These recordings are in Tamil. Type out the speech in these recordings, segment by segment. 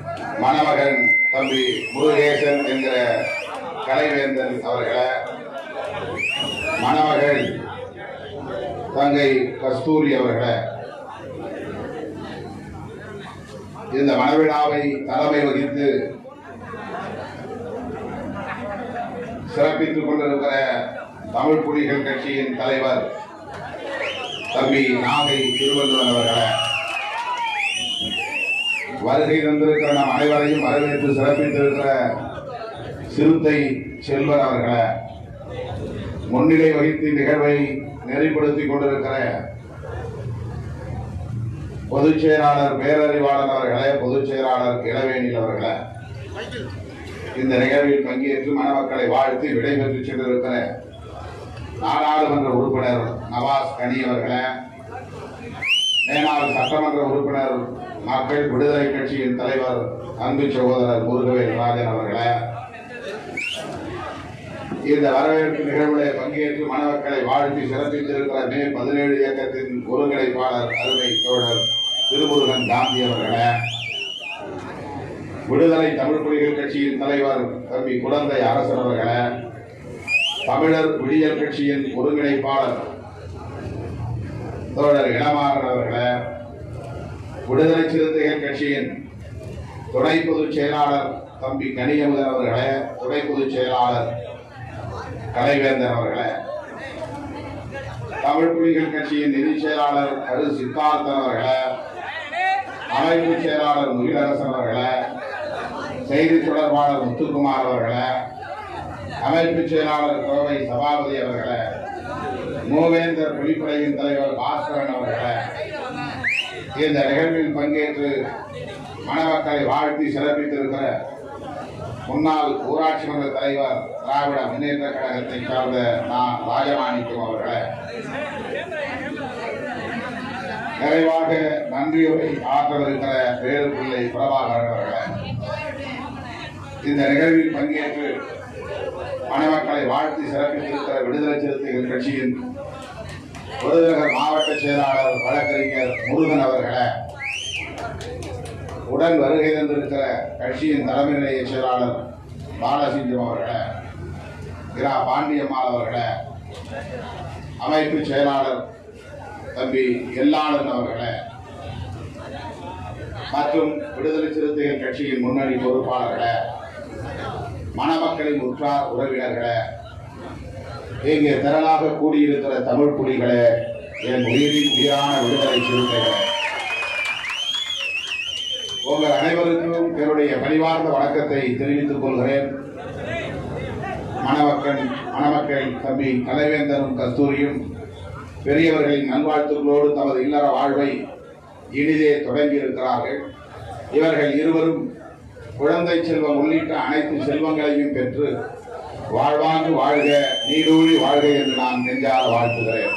மணமகன் தம்பி முருகேசன் என்கிற கலைவேந்தன் அவர்களை மணமகள் தங்கை கஸ்தூரி அவர்களை இந்த மணவிழாவை தலைமை வகித்து சிறப்பித்துக் கொண்டிருக்கிற தமிழ் புலிகள் கட்சியின் தலைவர் தம்பி நாகை திருவள்ளுவன் அவர்களை வருகை தந்திருக்கிற நம் அனைவரையும் வரவேற்று சிறப்பித்திருக்கிற சிறுத்தை செல்வர் அவர்களை முன்னிலை வகித்து நிகழ்வை நெறிப்படுத்திக் கொண்டிருக்கிற பொதுச் செயலாளர் பேரறிவாளர் அவர்களே பொதுச் செயலாளர் இளவேணில் அவர்களே இந்த நிகழ்வில் பங்கேற்று மணமக்களை வாழ்த்தி விடைபெற்று சென்றிருக்கிற நாடாளுமன்ற உறுப்பினர் நவாஸ் கனி அவர்களே மேனாள் சட்டமன்ற உறுப்பினர் மக்கள் விடுதலை கட்சியின் தலைவர் அன்பு சகோதரர் முருகவேல் ராஜன் அவர்களே இந்த வரவேற்பு நிகழ்வுகளை பங்கேற்று மணமக்களை வாழ்த்தி சிறப்பித்திருக்கிற மே பதினேழு இயக்கத்தின் ஒருங்கிணைப்பாளர் அருமை தோழர் திருமுருகன் காந்தி அவர்களே விடுதலை தமிழ் புலிகள் கட்சியின் தலைவர் தம்பி குழந்தை அரசன் அவர்களே தமிழர் விடியல் கட்சியின் ஒருங்கிணைப்பாளர் தோழர் இளமாறன் அவர்களே விடுதலை சிறுத்தைகள் கட்சியின் துணை பொதுச் செயலாளர் தம்பி கனியமுதன் அவர்களே துணை பொதுச் செயலாளர் கலைவேந்தன் அவர்களே தமிழ் புலிகள் கட்சியின் நிதி செயலாளர் கரு சித்தார்த்தன் அவர்களே அமைப்பு செயலாளர் முகிலரசன் அவர்களே செய்தி தொடர்பாளர் முத்துக்குமார் அவர்களே அமைப்பு செயலாளர் கோவை சபாபதி அவர்களே மூவேந்தர் புலிப்படையின் தலைவர் பாஸ்கரன் அவர்களே இந்த நிகழ்வில் பங்கேற்று மணமக்களை வாழ்த்தி சிறப்பித்திருக்கிற முன்னாள் ஊராட்சி மன்ற தலைவர் திராவிட முன்னேற்ற கழகத்தை சார்ந்த நான் ராஜமாணிக்கம் அவர்களே நிறைவாக நன்றியுரை ஆற்றவிருக்கிற வேறு பிள்ளை பிரபாகரன் அவர்களே இந்த நிகழ்வில் பங்கேற்று மணமக்களை வாழ்த்தி சிறப்பித்திருக்கிற விடுதலை சிறுத்தைகள் கட்சியின் விருதுநகர் மாவட்ட செயலாளர் வழக்கறிஞர் முருகன் அவர்களே உடன் வருகை தந்திருக்கிற கட்சியின் தலைமை நிலைய செயலாளர் பாலசிங்கம் அவர்களே இரா பாண்டியம்மாள் அவர்களே அமைப்பு செயலாளர் தம்பி எல்லாளன் அவர்களே மற்றும் விடுதலை சிறுத்தைகள் கட்சியின் முன்னணி பொறுப்பாளர்களே மணமக்களின் உற்றார் உறவினர்களே இங்கே திரளாக கூடியிருக்கிற தமிழ் புலிகளே என் உயிரின் உயிரான விடுதலை சிறுத்தைகளே உங்கள் அனைவருக்கும் என்னுடைய பணிவார்ந்த வணக்கத்தை தெரிவித்துக் கொள்கிறேன் மணமக்கள் மணமக்கள் தம்பி கலைவேந்தரும் கஸ்தூரியும் பெரியவர்களின் நல்வாழ்த்துக்களோடு தமது இல்லற வாழ்வை இனிதே தொடங்கியிருக்கிறார்கள் இவர்கள் இருவரும் குழந்தை செல்வம் உள்ளிட்ட அனைத்து செல்வங்களையும் பெற்று வாழ்வாங்கு வாழ்க நீடூழி வாழ்க என்று நான் நெஞ்சார வாழ்த்துகிறேன்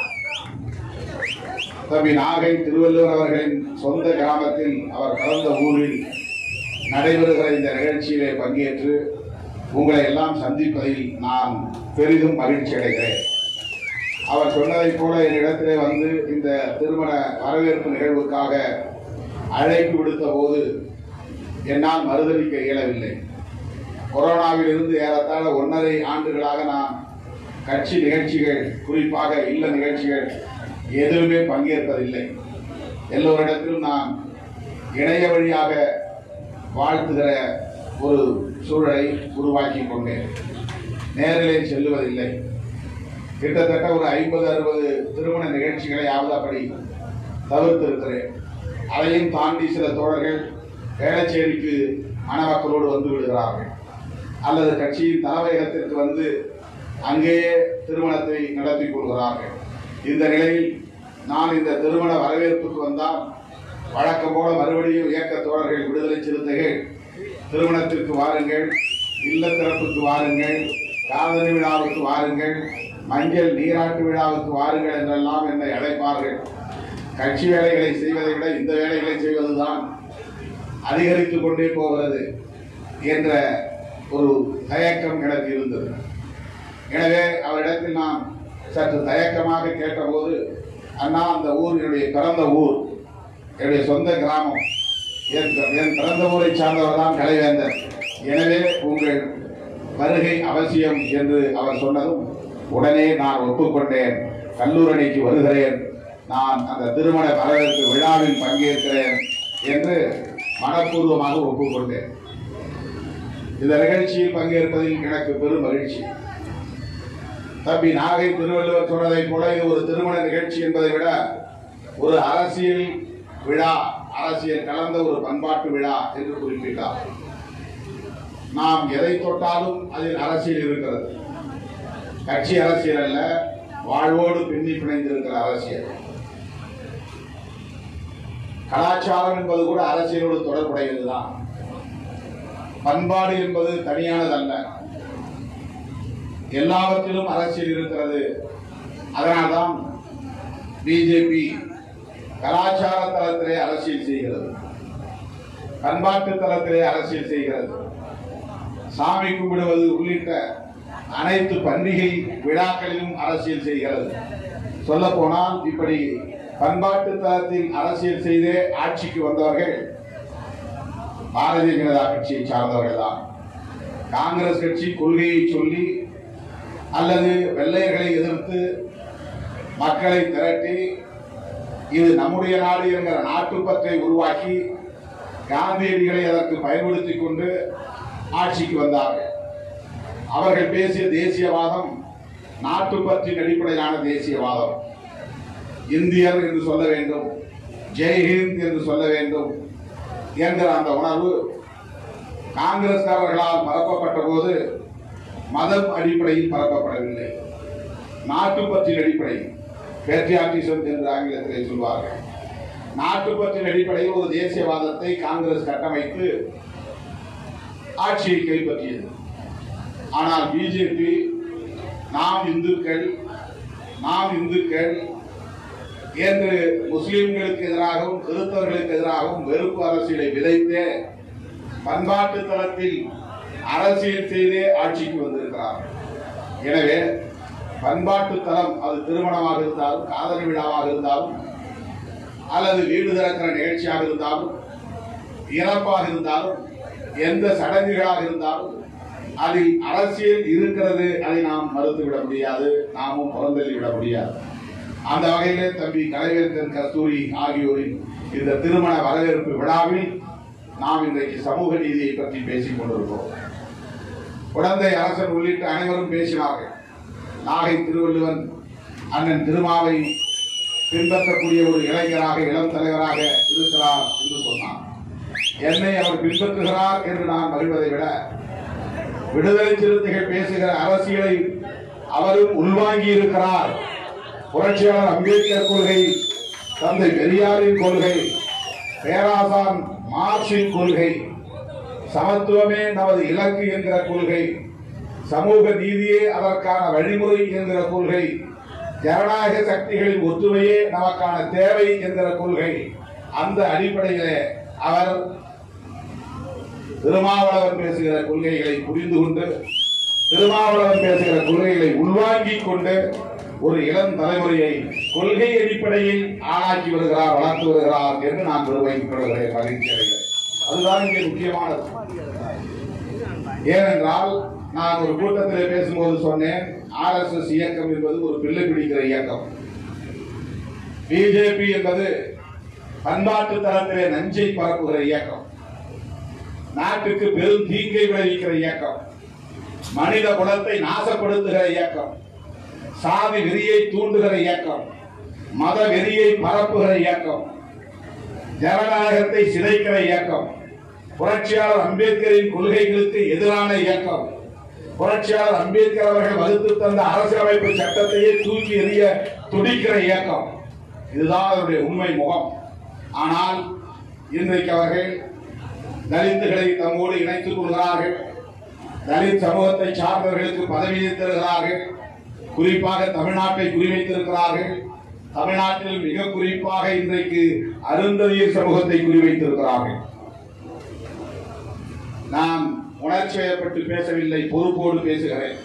தம்பி நாகை திருவள்ளுவர் அவர்களின் சொந்த கிராமத்தில் அவர் பிறந்த ஊரில் நடைபெறுகிற இந்த நிகழ்ச்சியிலே பங்கேற்று உங்களை எல்லாம் சந்திப்பதில் நான் பெரிதும் மகிழ்ச்சி அடைகிறேன் அவர் சொன்னதைப் போல என்னிடத்திலே வந்து இந்த திருமண வரவேற்பு நிகழ்வுக்காக அழைப்பு விடுத்த போது என்னால் மறுதளிக்க இயலவில்லை கொரோனாவில் இருந்து ஏறத்தாழ ஒன்றரை ஆண்டுகளாக நான் கட்சி நிகழ்ச்சிகள் குறிப்பாக இல்ல நிகழ்ச்சிகள் எதுவுமே பங்கேற்பதில்லை எல்லோரிடத்திலும் நான் இணைய வழியாக வாழ்த்துகிற ஒரு சூழலை உருவாக்கி கொண்டேன் நேரிலே செல்லுவதில்லை கிட்டத்தட்ட ஒரு ஐம்பது அறுபது திருமண நிகழ்ச்சிகளையாவது அப்படி தவிர்த்திருக்கிறேன் அதையும் தாண்டி சில தோழர்கள் வேளச்சேரிக்கு மணமக்களோடு வந்து விடுகிறார்கள் அல்லது கட்சியின் தலைமையகத்திற்கு வந்து அங்கேயே திருமணத்தை நடத்தி கொள்கிறார்கள் இந்த நிலையில் நான் இந்த திருமண வரவேற்புக்கு வந்தால் வழக்கம் போல மறுபடியும் இயக்க தோழர்கள் விடுதலை சிறுத்தைகள் திருமணத்திற்கு வாருங்கள் இல்ல திறப்புக்கு வாருங்கள் காதலி விழாவுக்கு வாருங்கள் மஞ்சள் நீராட்டு விழாவுக்கு வாருங்கள் என்றெல்லாம் என்னை அழைப்பார்கள் கட்சி வேலைகளை செய்வதை விட இந்த வேலைகளை செய்வதுதான் அதிகரித்துக் கொண்டே போகிறது என்ற ஒரு தயக்கம் எனக்கு இருந்தது எனவே அவரிடத்தில் நான் சற்று தயக்கமாக கேட்டபோது அண்ணா அந்த ஊர் என்னுடைய பிறந்த ஊர் என்னுடைய சொந்த கிராமம் என் என் பிறந்த ஊரை சார்ந்தவர் தான் கலைவேந்தர் எனவே உங்கள் வருகை அவசியம் என்று அவர் சொன்னதும் உடனே நான் ஒப்புக்கொண்டேன் கல்லூரணிக்கு வருகிறேன் நான் அந்த திருமண வரவேற்பு விழாவில் பங்கேற்கிறேன் என்று மனப்பூர்வமாக ஒப்புக்கொண்டேன் இந்த நிகழ்ச்சியில் பங்கேற்பதில் எனக்கு பெரும் மகிழ்ச்சி தம்பி நாகை திருவள்ளுவர் சொன்னதைப் போல இது ஒரு திருமண நிகழ்ச்சி என்பதை விட ஒரு அரசியல் விழா அரசியல் கலந்த ஒரு பண்பாட்டு விழா என்று குறிப்பிட்டார் நாம் எதை தொட்டாலும் அதில் அரசியல் இருக்கிறது கட்சி அரசியல் அல்ல வாழ்வோடு பின்னி பிணைந்திருக்கிற அரசியல் கலாச்சாரம் என்பது கூட அரசியலோடு தொடர்புடையதுதான் பண்பாடு என்பது தனியானதல்ல எல்லாவற்றிலும் அரசியல் இருக்கிறது அதனால்தான் பிஜேபி கலாச்சார தளத்திலே அரசியல் செய்கிறது பண்பாட்டு தளத்திலே அரசியல் செய்கிறது சாமி கும்பிடுவது உள்ளிட்ட அனைத்து பண்டிகை விழாக்களிலும் அரசியல் செய்கிறது சொல்ல போனால் இப்படி பண்பாட்டு தளத்தில் அரசியல் செய்தே ஆட்சிக்கு வந்தவர்கள் பாரதிய ஜனதா கட்சியை சார்ந்தவர்கள் தான் காங்கிரஸ் கட்சி கொள்கையை சொல்லி அல்லது வெள்ளையர்களை எதிர்த்து மக்களை திரட்டி இது நம்முடைய நாடு என்கிற நாட்டுப்பற்றை உருவாக்கி காந்தியடிகளை அதற்கு பயன்படுத்திக் கொண்டு ஆட்சிக்கு வந்தார்கள் அவர்கள் பேசிய தேசியவாதம் நாட்டுப்பற்றின் அடிப்படையிலான தேசியவாதம் இந்தியர் என்று சொல்ல வேண்டும் ஜெய்ஹிந்த் என்று சொல்ல வேண்டும் என்கிற அந்த உணர்வு காங்கிரஸ்காரர்களால் பரப்பப்பட்ட போது மதம் அடிப்படையில் பரப்பப்படவில்லை நாட்டுப்பற்றின் அடிப்படையில் பேட்ரியாட்டிசம் என்று ஆங்கிலத்திலே சொல்வார்கள் நாட்டுப்பற்றின் அடிப்படையில் ஒரு தேசியவாதத்தை காங்கிரஸ் கட்டமைத்து ஆட்சியை கைப்பற்றியது ஆனால் பிஜேபி நாம் இந்துக்கள் நாம் இந்துக்கள் என்று முஸ்லிம்களுக்கு எதிராகவும் கிறிஸ்தவர்களுக்கு எதிராகவும் வெறுப்பு அரசியலை விதைத்தே பண்பாட்டு தளத்தில் அரசியல் செய்தே ஆட்சிக்கு வந்திருக்கிறார் எனவே பண்பாட்டு தளம் அது திருமணமாக இருந்தாலும் காதல் விழாவாக இருந்தாலும் அல்லது வீடு திறக்கிற நிகழ்ச்சியாக இருந்தாலும் இறப்பாக இருந்தாலும் எந்த சடங்குகளாக இருந்தாலும் அதில் அரசியல் இருக்கிறது அதை நாம் மறுத்துவிட முடியாது நாமும் புறந்தள்ளி விட முடியாது அந்த வகையிலே தம்பி கலைவேந்தன் கஸ்தூரி ஆகியோரின் இந்த திருமண வரவேற்பு விழாவில் நாம் இன்றைக்கு சமூக நீதியை பற்றி பேசிக் கொண்டிருக்கிறோம் குழந்தை அரசன் உள்ளிட்ட அனைவரும் பேசினார்கள் நாகை திருவள்ளுவன் அண்ணன் திருமாவை பின்பற்றக்கூடிய ஒரு இளைஞராக இளம் தலைவராக இருக்கிறார் என்று சொன்னார் என்னை அவர் பின்பற்றுகிறார் என்று நான் மகிழ்வதை விட விடுதலை சிறுத்தைகள் பேசுகிற அரசியலை அவரும் உள்வாங்கி இருக்கிறார் புரட்சியாளர் அம்பேத்கர் கொள்கை தந்தை பெரியாரின் கொள்கை பேராசான் மார்க்சின் கொள்கை சமத்துவமே நமது இலக்கு என்கிற கொள்கை சமூக நீதியே அதற்கான வழிமுறை என்கிற கொள்கை ஜனநாயக சக்திகளின் ஒற்றுமையே நமக்கான தேவை என்கிற கொள்கை அந்த அடிப்படையிலே அவர் திருமாவளவன் பேசுகிற கொள்கைகளை புரிந்து கொண்டு திருமாவளவன் பேசுகிற கொள்கைகளை உள்வாங்கிக் கொண்டு ஒரு இளம் தலைமுறையை கொள்கை அடிப்படையில் ஆளாக்கி வருகிறார் வளர்த்து வருகிறார் என்று நான் நிர்வகிக்கப்படுகிறேன் மகிழ்ச்சி அடைகிறேன் அதுதான் இங்கே முக்கியமானது ஏனென்றால் நான் ஒரு கூட்டத்தில் பேசும்போது சொன்னேன் ஆர்எஸ்எஸ் இயக்கம் என்பது ஒரு பிள்ளை பிடிக்கிற இயக்கம் பிஜேபி என்பது பண்பாட்டு தரத்திலே நஞ்சை பரப்புகிற இயக்கம் நாட்டுக்கு பெரும் தீங்கை விளைவிக்கிற இயக்கம் மனித குலத்தை நாசப்படுத்துகிற இயக்கம் சாதி வெறியை தூண்டுகிற இயக்கம் மத வெறியை பரப்புகிற இயக்கம் ஜனநாயகத்தை சிதைக்கிற இயக்கம் புரட்சியாளர் அம்பேத்கரின் கொள்கைகளுக்கு எதிரான இயக்கம் புரட்சியாளர் அம்பேத்கர் அவர்கள் வகுத்து தந்த அரசியலமைப்பு சட்டத்தையே தூக்கி எறிய துடிக்கிற இயக்கம் இதுதான் அவருடைய உண்மை முகம் ஆனால் இன்றைக்கு அவர்கள் தலித்துகளை தம்மோடு இணைத்துக் கொள்கிறார்கள் தலித் சமூகத்தை சார்ந்தவர்களுக்கு பதவியை தருகிறார்கள் குறிப்பாக தமிழ்நாட்டை குறிவைத்திருக்கிறார்கள் தமிழ்நாட்டில் மிக குறிப்பாக இன்றைக்கு அருந்ததியர் சமூகத்தை குறிவைத்திருக்கிறார்கள் நான் உணர்ச்சி வயப்பட்டு பேசவில்லை பொறுப்போடு பேசுகிறேன்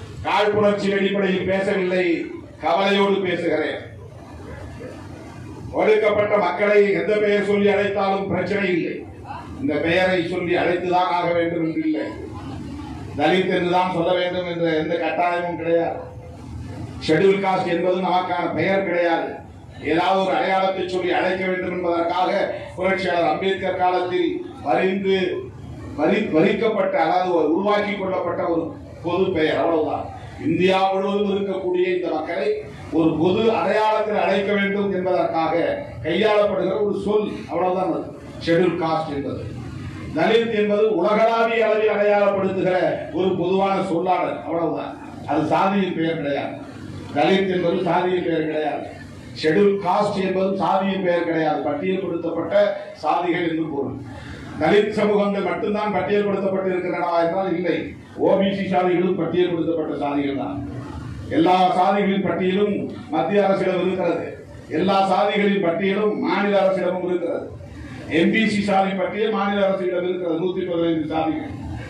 காழ்ப்புணர்ச்சி அடிப்படையில் பேசவில்லை கவலையோடு பேசுகிறேன் ஒடுக்கப்பட்ட மக்களை எந்த பெயர் சொல்லி அழைத்தாலும் பிரச்சனை இல்லை இந்த பெயரை சொல்லி அழைத்துதான் ஆக வேண்டும் என்று இல்லை தலித் என்றுதான் சொல்ல வேண்டும் என்ற எந்த கட்டாயமும் கிடையாது ஷெட்யூல் காஸ்ட் என்பது நமக்கான பெயர் கிடையாது ஏதாவது ஒரு அடையாளத்தை சொல்லி அழைக்க வேண்டும் என்பதற்காக புரட்சியாளர் அம்பேத்கர் காலத்தில் வரிந்து வரி வரிக்கப்பட்ட அதாவது ஒரு உருவாக்கி கொள்ளப்பட்ட ஒரு பொது பெயர் அவ்வளவுதான் இந்தியா முழுவதும் இருக்கக்கூடிய இந்த மக்களை ஒரு பொது அடையாளத்தில் அழைக்க வேண்டும் என்பதற்காக கையாளப்படுகிற ஒரு சொல் அவ்வளவுதான் அது ஷெட்யூல் காஸ்ட் என்பது தலித் என்பது உலகளாவிய அளவில் அடையாளப்படுத்துகிற ஒரு பொதுவான சொல்லாடல் அவ்வளவுதான் அது சாதியின் பெயர் கிடையாது தலித் என்பது சாதியின் பெயர் கிடையாது ஷெட்யூல் காஸ்ட் என்பது சாதியின் பெயர் கிடையாது பட்டியல்படுத்தப்பட்ட சாதிகள் என்று பொருள் தலித் சமூகங்கள் மட்டும்தான் பட்டியல்படுத்தப்பட்டு இருக்கின்றனவா என்றால் இல்லை ஓபிசி சாதிகளும் பட்டியல்படுத்தப்பட்ட சாதிகள் தான் எல்லா சாதிகளின் பட்டியலும் மத்திய அரசிடம் இருக்கிறது எல்லா சாதிகளின் பட்டியலும் மாநில அரசிடமும் இருக்கிறது எம்பிசி சாதி பட்டியல் மாநில அரசிடம் இருக்கிறது நூத்தி பதினைந்து சாதிகள்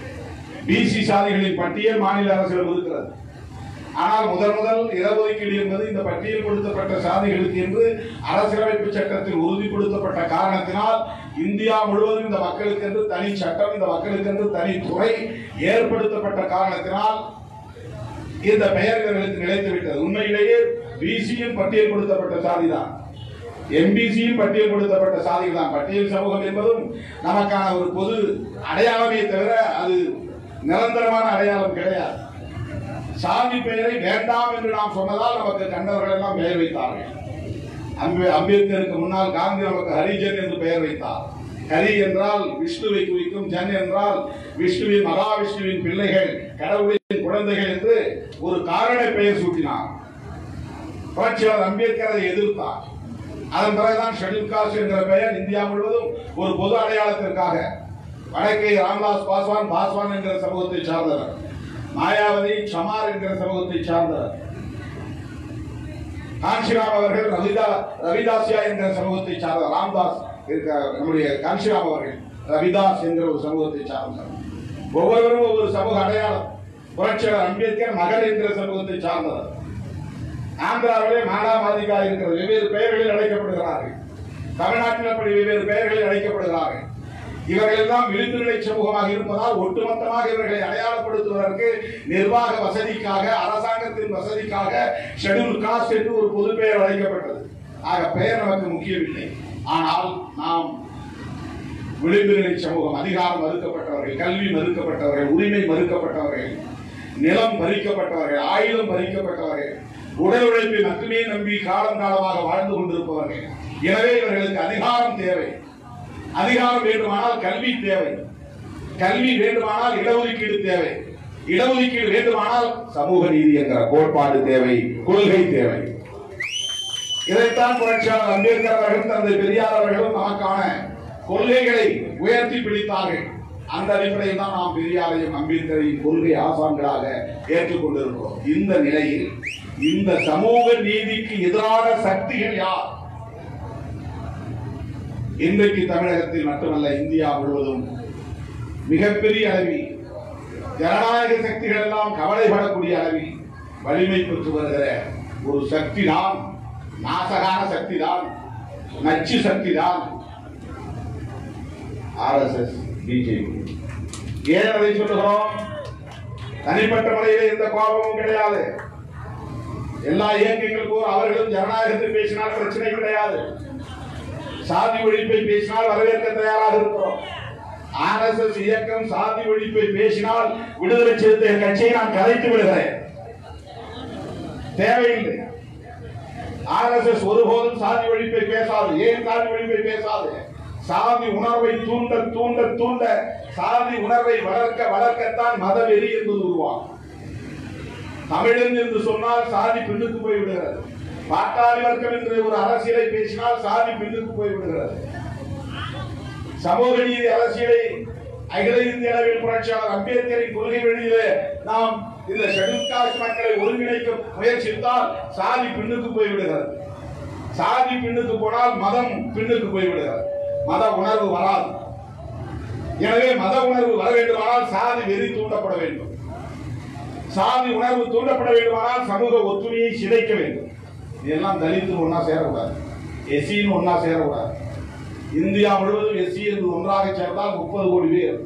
பிசி சாதிகளின் பட்டியல் மாநில அரசிடம் இருக்கிறது ஆனால் முதல் முதல் இடஒதுக்கீடு என்பது இந்த பட்டியல் கொடுக்கப்பட்ட சாதிகளுக்கு என்று அரசியலமைப்பு சட்டத்தில் உறுதிப்படுத்தப்பட்ட காரணத்தினால் இந்தியா முழுவதும் இந்த மக்களுக்கென்று தனி சட்டம் இந்த மக்களுக்கென்று தனி துறை ஏற்படுத்தப்பட்ட காரணத்தினால் இந்த பெயர் இவர்களுக்கு நிலைத்து விட்டது உண்மையிலேயே பிசியும் பட்டியல் கொடுத்தப்பட்ட சாதிதான் எம்பிசியும் பட்டியல் கொடுத்தப்பட்ட சாதிகள் தான் பட்டியல் சமூகம் என்பதும் நமக்கான ஒரு பொது அடையாளமே தவிர அது நிரந்தரமான அடையாளம் கிடையாது சாதி பெயரை வேண்டாம் என்று நாம் சொன்னதால் நமக்கு கண்டவர்கள் எல்லாம் பெயர் வைத்தார்கள் அம்பே அம்பேத்கருக்கு முன்னால் காந்தி நமக்கு ஹரிஜன் என்று பெயர் வைத்தார் ஹரி என்றால் விஷ்ணுவை குறிக்கும் ஜன் என்றால் விஷ்ணுவின் மகாவிஷ்ணுவின் பிள்ளைகள் கடவுளின் குழந்தைகள் என்று ஒரு காரண பெயர் சூட்டினார் புரட்சியாளர் அம்பேத்கர் அதை எதிர்த்தார் அதன் பிறகுதான் ஷெட்யூல் காஸ்ட் என்கிற பெயர் இந்தியா முழுவதும் ஒரு பொது அடையாளத்திற்காக வடக்கே ராம்தாஸ் பாஸ்வான் பாஸ்வான் என்கிற சமூகத்தை சார்ந்தவர் மாயாவதி சமார் என்கிற சமூகத்தை சார்ந்தவர் காஞ்சிராம் அவர்கள் ரவிதா ரவிதாசியா என்கிற சமூகத்தை சார்ந்தவர் ராம்தாஸ் இருக்க நம்முடைய காஞ்சிராம் அவர்கள் ரவிதாஸ் என்கிற ஒரு சமூகத்தை சார்ந்தவர் ஒவ்வொருவரும் ஒவ்வொரு சமூக அடையாளம் புரட்சியாளர் அம்பேத்கர் மகள் என்கிற சமூகத்தை சார்ந்தவர் ஆந்திராவிலே மானாமாதிகா இருக்கிறது வெவ்வேறு பெயர்களில் அழைக்கப்படுகிறார்கள் தமிழ்நாட்டில் அப்படி வெவ்வேறு பெயர்களில் அழைக்கப்படுகிறார்கள் இவர்கள் எல்லாம் விளிம்பு நிலை சமூகமாக இருப்பதால் ஒட்டுமொத்தமாக இவர்களை அடையாளப்படுத்துவதற்கு நிர்வாக வசதிக்காக அரசாங்கத்தின் வசதிக்காக ஷெட்யூல் காஸ்ட் என்று ஒரு பொது பெயர் அழைக்கப்பட்டது ஆக பெயர் நமக்கு முக்கியமில்லை ஆனால் நாம் விளிம்பு நிலை சமூகம் அதிகாரம் மறுக்கப்பட்டவர்கள் கல்வி மறுக்கப்பட்டவர்கள் உரிமை மறுக்கப்பட்டவர்கள் நிலம் பறிக்கப்பட்டவர்கள் ஆயுதம் பறிக்கப்பட்டவர்கள் உடல் உழைப்பை மட்டுமே நம்பி காலம் காலமாக வாழ்ந்து கொண்டிருப்பவர்கள் எனவே இவர்களுக்கு அதிகாரம் தேவை அதிகாரம் வேண்டுமானால் கல்வி தேவை கல்வி வேண்டுமானால் இடஒதுக்கீடு தேவை இடஒதுக்கீடு வேண்டுமானால் சமூக நீதி என்கிற கோட்பாடு தேவை கொள்கை தேவை இதைத்தான் புரட்சியாளர் அம்பேத்கர் அவர்கள் தந்தை பெரியார் அவர்களும் நமக்கான கொள்கைகளை உயர்த்தி பிடித்தார்கள் அந்த அடிப்படையில் தான் நாம் பெரியாரையும் அம்பேத்கரையும் கொள்கை ஆசான்களாக ஏற்றுக்கொண்டிருக்கிறோம் இந்த நிலையில் இந்த சமூக நீதிக்கு எதிரான சக்திகள் யார் இன்றைக்கு தமிழகத்தில் மட்டுமல்ல இந்தியா முழுவதும் மிகப்பெரிய அளவில் ஜனநாயக சக்திகள் எல்லாம் கவலைப்படக்கூடிய அளவில் வலிமை பெற்று வருகிற ஒரு சக்தி தான் நாசகான சக்தி தான் நச்சு சக்தி தான் ஆர்எஸ்எஸ் பிஜேபி ஏன் அதை சொல்லுகிறோம் தனிப்பட்ட முறையில் எந்த கோபமும் கிடையாது எல்லா இயக்கங்களுக்கும் அவர்களும் ஜனநாயகத்தில் பேசினால் பிரச்சனை கிடையாது சாதி ஒழிப்பை பேசினால் வரவேற்க தயாராக இருக்கிறோம் ஆர்எஸ்எஸ் இயக்கம் சாதி ஒழிப்பை பேசினால் விடுதலை சிறுத்தைகள் கட்சியை நான் கலைத்து விடுகிறேன் தேவையில்லை ஆர்எஸ்எஸ் ஒருபோதும் சாதி ஒழிப்பை பேசாது ஏன் சாதி ஒழிப்பை பேசாது சாதி உணர்வை தூண்ட தூண்ட தூண்ட சாதி உணர்வை வளர்க்க வளர்க்கத்தான் மத வெறி என்பது உருவாகும் தமிழன் என்று சொன்னால் சாதி பின்னுக்கு போய் விடுகிறது பாட்டாளி வர்க்கம் என்று ஒரு அரசியலை பேசினால் சாதி பின்னுக்கு போய் விடுகிறது சமூக நீதி அரசியலை அகில இந்திய அளவில் புரட்சியாளர் அம்பேத்கரின் கொள்கை வழியிலே நாம் இந்த ஷெட்யூல் காஸ்ட் மக்களை ஒருங்கிணைக்க முயற்சித்தால் சாதி பின்னுக்கு போய் விடுகிறது சாதி பின்னுக்கு போனால் மதம் பின்னுக்கு போய் விடுகிறது மத உணர்வு வராது எனவே மத உணர்வு வர வேண்டுமானால் சாதி வெறி தூண்டப்பட வேண்டும் சாதி உணர்வு தூண்டப்பட வேண்டுமானால் சமூக ஒத்துமையை சிதைக்க வேண்டும் இதெல்லாம் தலித்து ஒன்னா சேரக்கூடாது எஸ்சின்னு ஒன்னா சேரக்கூடாது இந்தியா முழுவதும் எஸ்சி என்று ஒன்றாக சேர்ந்தால் முப்பது கோடி பேர்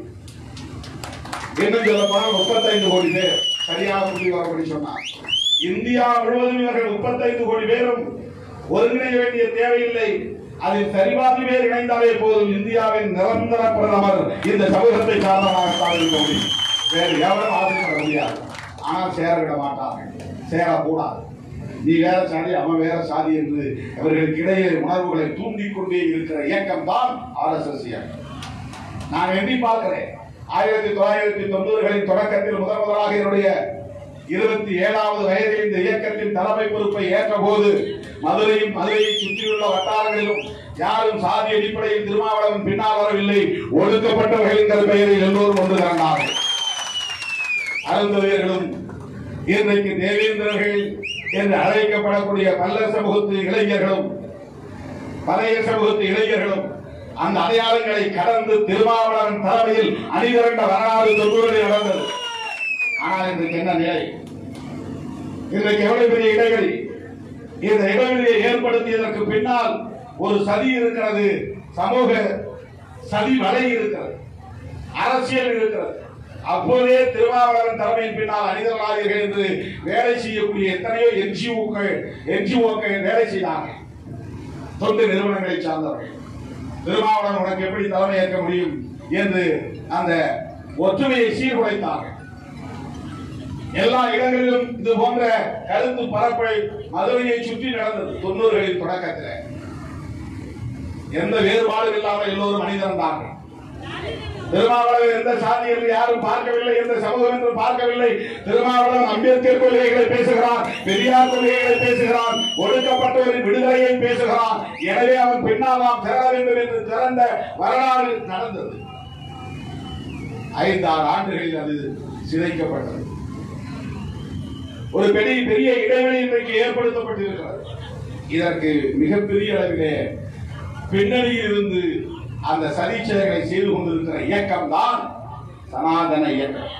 இன்னும் சொல்ல போனால் முப்பத்தைந்து கோடி பேர் சரியான புள்ளி வரப்படி சொன்னார் இந்தியா முழுவதும் இவர்கள் முப்பத்தைந்து கோடி பேரும் ஒருங்கிணைய வேண்டிய தேவையில்லை அதில் சரிபாதி பேர் இணைந்தாலே போதும் இந்தியாவின் நிரந்தர பிரதமர் இந்த சமூகத்தை சார்ந்தவராகத்தான் இருக்க முடியும் வேறு எவரும் ஆசைப்பட முடியாது ஆனால் சேர விட மாட்டார்கள் சேரக்கூடாது நீ வேற சாதி அவன் வேற சாதி என்று அவர்களுக்கு இடையே உணர்வுகளை தூண்டிக் கொண்டே இருக்கிற இயக்கம் தான் ஆர்எஸ்எஸ் இயக்கம் நான் எண்ணி பார்க்கிறேன் ஆயிரத்தி தொள்ளாயிரத்தி தொண்ணூறுகளின் தொடக்கத்தில் முதன் முதலாக என்னுடைய இருபத்தி ஏழாவது வயதில் இந்த இயக்கத்தின் தலைமை பொறுப்பை ஏற்ற போது மதுரையும் மதுரையை சுற்றியுள்ள வட்டாரங்களிலும் யாரும் சாதி அடிப்படையில் திருமாவளவன் பின்னால் வரவில்லை ஒடுக்கப்பட்டவர்கள் என்கிற பெயரில் எல்லோரும் ஒன்று திரண்டார்கள் அருந்ததியர்களும் இன்றைக்கு தேவேந்திரர்கள் என்று அழைக்கப்படக்கூடிய பல்ல சமூகத்து இளைஞர்களும் பழைய சமூகத்து இளைஞர்களும் அந்த அடையாளங்களை கடந்து திருமாவளவன் தலைமையில் அணிதிரண்ட வரலாறு தொண்ணூறில் நடந்தது ஆனால் இன்றைக்கு என்ன நிலை இன்றைக்கு எவ்வளவு பெரிய இடைவெளி இந்த இடைவெளியை ஏற்படுத்தியதற்கு பின்னால் ஒரு சதி இருக்கிறது சமூக சதி வலை இருக்கிறது அரசியல் இருக்கிறது அப்போதே திருமாவளவன் தலைமையின் பின்னால் அணிதலாளர்கள் என்று வேலை செய்யக்கூடிய எத்தனையோ என்ஜிஓக்கள் என்ஜிஓக்கள் வேலை செய்தார்கள் தொண்டு நிறுவனங்களை சார்ந்தவர்கள் திருமாவளவன் உனக்கு எப்படி தலைமை ஏற்க முடியும் என்று அந்த ஒற்றுமையை சீர்குலைத்தார்கள் எல்லா இடங்களிலும் இது போன்ற கருத்து பரப்பை மதுரையை சுற்றி நடந்தது தொண்ணூறுகளின் தொடக்கத்தில் எந்த வேறுபாடும் இல்லாமல் எல்லோரும் அணிதிரண்டார்கள் திருமாவளவன் எந்த சாதி என்று யாரும் பார்க்கவில்லை எந்த சமூகம் என்று பார்க்கவில்லை திருமாவளவன் அம்பேத்கர் கொள்கைகளை பேசுகிறான் பெரியார் கொள்கைகளை பேசுகிறான் ஒடுக்கப்பட்டவரின் விடுதலையை பேசுகிறான் எனவே அவன் பின்னால் நாம் திரள வேண்டும் என்று திறந்த வரலாறு நடந்தது ஐந்தாறு ஆண்டுகளில் அது சிதைக்கப்பட்டது ஒரு பெரிய பெரிய இடைவெளி இன்றைக்கு ஏற்படுத்தப்பட்டிருக்கிறது இதற்கு மிகப்பெரிய அளவிலே பின்னணியில் இருந்து அந்த சதிச்செயல்களை செய்து கொண்டிருக்கிற இயக்கம் தான் சனாதன இயக்கம்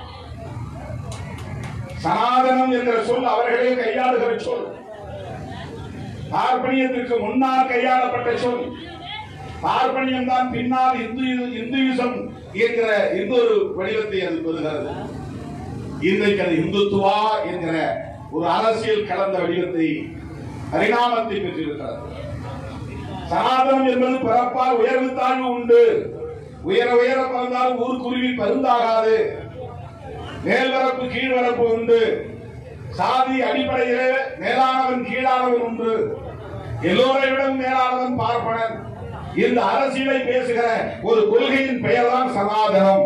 சனாதனம் என்ற சொல் அவர்களே கையாளுகிற சொல் பார்ப்பனியத்திற்கு முன்னால் கையாளப்பட்ட சொல் பார்ப்பனியம் தான் பின்னால் இந்து இந்துயிசம் என்கிற இன்னொரு வடிவத்தை அது பெறுகிறது இன்றைக்கு அது இந்துத்துவா என்கிற ஒரு அரசியல் கலந்த வடிவத்தை பரிணாமத்தை பெற்றிருக்கிறது சனாதனம் என்பது பிறப்பால் உயர்வு தாழ்வு உண்டு உயர உயர பிறந்தால் ஊர் குருவி பருந்தாகாது மேல்வரப்பு கீழ்வரப்பு உண்டு சாதி அடிப்படையிலே மேலானவன் கீழானவன் உண்டு எல்லோரை விட மேலானவன் பார்ப்பனன் இந்த அரசியலை பேசுகிற ஒரு கொள்கையின் பெயர்தான் சனாதனம்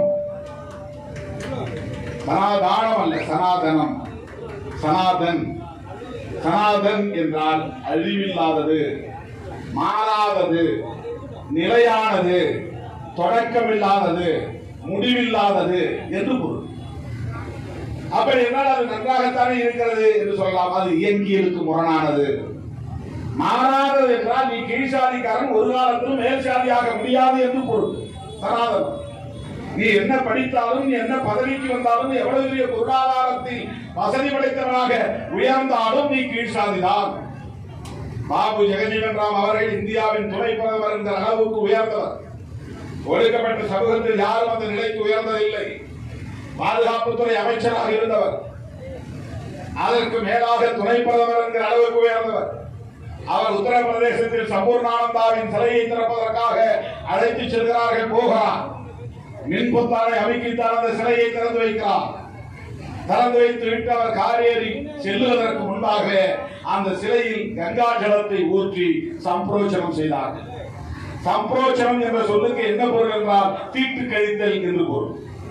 சனாதானம் அல்ல சனாதனம் சனாதன் சனாதன் என்றால் அழிவில்லாதது மாறாதது நிலையானது தொடக்கமில்லாதது முடிவில்லாதது என்று பொருள் அப்படி என்றால் அது நன்றாகத்தானே இருக்கிறது என்று சொல்லலாம் அது இயங்கியலுக்கு முரணானது மாறாதது என்றால் நீ கீழ்சாதிக்காரன் ஒரு காலத்திலும் மேல் சாதியாக முடியாது என்று பொருள் சனாதனம் நீ என்ன படித்தாலும் நீ என்ன பதவிக்கு வந்தாலும் நீ எவ்வளவு பெரிய பொருளாதாரத்தில் வசதி படைத்தவனாக உயர்ந்தாலும் நீ கீழ்சாதிதான் பாபு ஜெகஜீவன் ராம் அவர்கள் இந்தியாவின் துணை பிரதமர் என்ற அளவுக்கு உயர்ந்தவர் ஒடுக்கப்பட்ட சமூகத்தில் யாரும் அந்த நிலைக்கு உயர்ந்ததில்லை பாதுகாப்புத்துறை அமைச்சராக இருந்தவர் அதற்கு மேலாக துணை பிரதமர் என்கிற அளவுக்கு உயர்ந்தவர் அவர் உத்தரப்பிரதேசத்தில் சம்பூர்ணானந்தாவின் சிலையை திறப்பதற்காக அழைத்து செல்கிறார்கள் போகிறார் மின்பொத்தானை அமைக்கித்தான் அந்த சிலையை திறந்து வைக்கிறார் திறந்து வைத்து விட்டு அவர் காரேறி செல்லுவதற்கு முன்பாக அந்த சிலையில் கங்கா ஜலத்தை ஊற்றி சம்பிரோச்சனம் செய்தார்கள் சம்பிரோச்சனம் என்ற சொல்லுக்கு என்ன பொருள் என்றால் தீட்டு கழித்தல் என்று பொருள்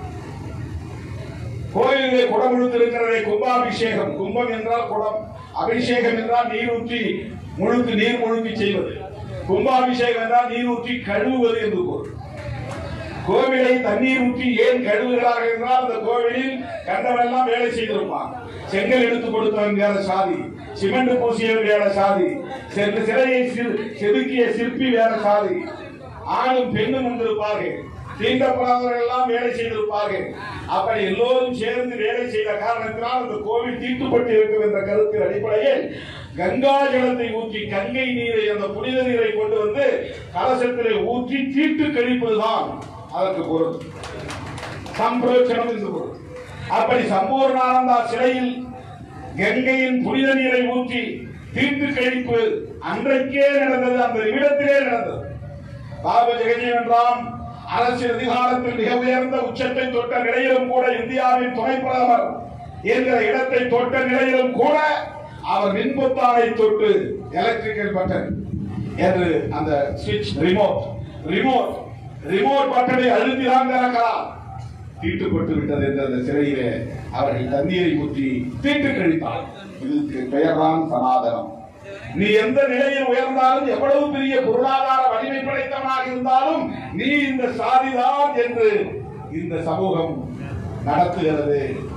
கோயிலிலே குடம் இருக்கிறதே கும்பாபிஷேகம் கும்பம் என்றால் குடம் அபிஷேகம் என்றால் நீர் ஊற்றி முழுக்கு நீர் முழுக்கி செய்வது கும்பாபிஷேகம் என்றால் நீர் ஊற்றி கழுவுவது என்று பொருள் கோவிலை தண்ணீர் ஊற்றி ஏன் கழுவுகிறார்கள் என்றால் அந்த கோவிலில் கண்டவெல்லாம் வேலை செய்திருப்பான் செங்கல் எடுத்து கொடுத்தவன் வேற சாதி சிமெண்ட் பூசியவன் வேற சாதி சென்று சிலையை சிறு- செதுக்கிய சிற்பி வேற சாதி ஆணும் பெண்ணும் வந்திருப்பார்கள் தீண்டப்படாதவர்கள் எல்லாம் வேலை செய்திருப்பார்கள் அப்படி எல்லோரும் சேர்ந்து வேலை செய்த காரணத்தினால் அந்த கோவில் தீட்டுப்பட்டு இருக்கும் என்ற கருத்தின் அடிப்படையில் கங்கா ஜலத்தை ஊற்றி கங்கை நீரை அந்த புனித நீரை கொண்டு வந்து கலசத்திலே ஊற்றி தீட்டு கழிப்பதுதான் அதற்கு பொருள் சம்பிரோச்சனம் என்று பொருள் அப்படி சம்பூர்ணானந்தா சிலையில் கங்கையின் புனித நீரை ஊற்றி தீட்டு கழிப்பு அன்றைக்கே நடந்தது அந்த நிமிடத்திலே நடந்தது பாபு ஜெகஜீவன் ராம் அரசியல் அதிகாரத்தில் மிக உயர்ந்த உச்சத்தை தொட்ட நிலையிலும் கூட இந்தியாவின் துணை பிரதமர் என்கிற இடத்தை தொட்ட நிலையிலும் கூட அவர் மின்பொத்தானை தொட்டு எலக்ட்ரிக்கல் பட்டன் என்று அந்த சுவிட்ச் ரிமோட் ரிமோட் ரிமோட் பட்டனை அழுத்தி தான் திறக்கலாம் தீட்டுப்பட்டு விட்டது என்ற அந்த சிறையிலே அவர்கள் தண்ணீரை ஊற்றி தீட்டு கழித்தார் இதுக்கு பெயர்தான் சனாதனம் நீ எந்த நிலையில் உயர்ந்தாலும் எவ்வளவு பெரிய பொருளாதார வலிமை படைத்தவனாக இருந்தாலும் நீ இந்த சாதிதான் என்று இந்த சமூகம் நடத்துகிறது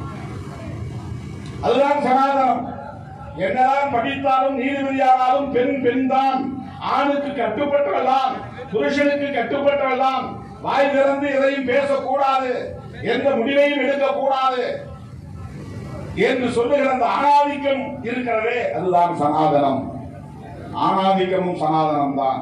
அதுதான் சனாதனம் என்னதான் படித்தாலும் நீதிபதியானாலும் பெண் பெண் தான் ஆணுக்கு கட்டுப்பட்டவள் தான் புருஷனுக்கு கட்டுப்பட்டவள் தான் வாய் திறந்து எதையும் பேசக்கூடாது எந்த முடிவையும் எடுக்கக்கூடாது என்று சொல்லுகிற அந்த ஆணாதிக்கம் இருக்கிறதே அதுதான் சனாதனம் ஆணாதிக்கமும் சனாதனம் தான்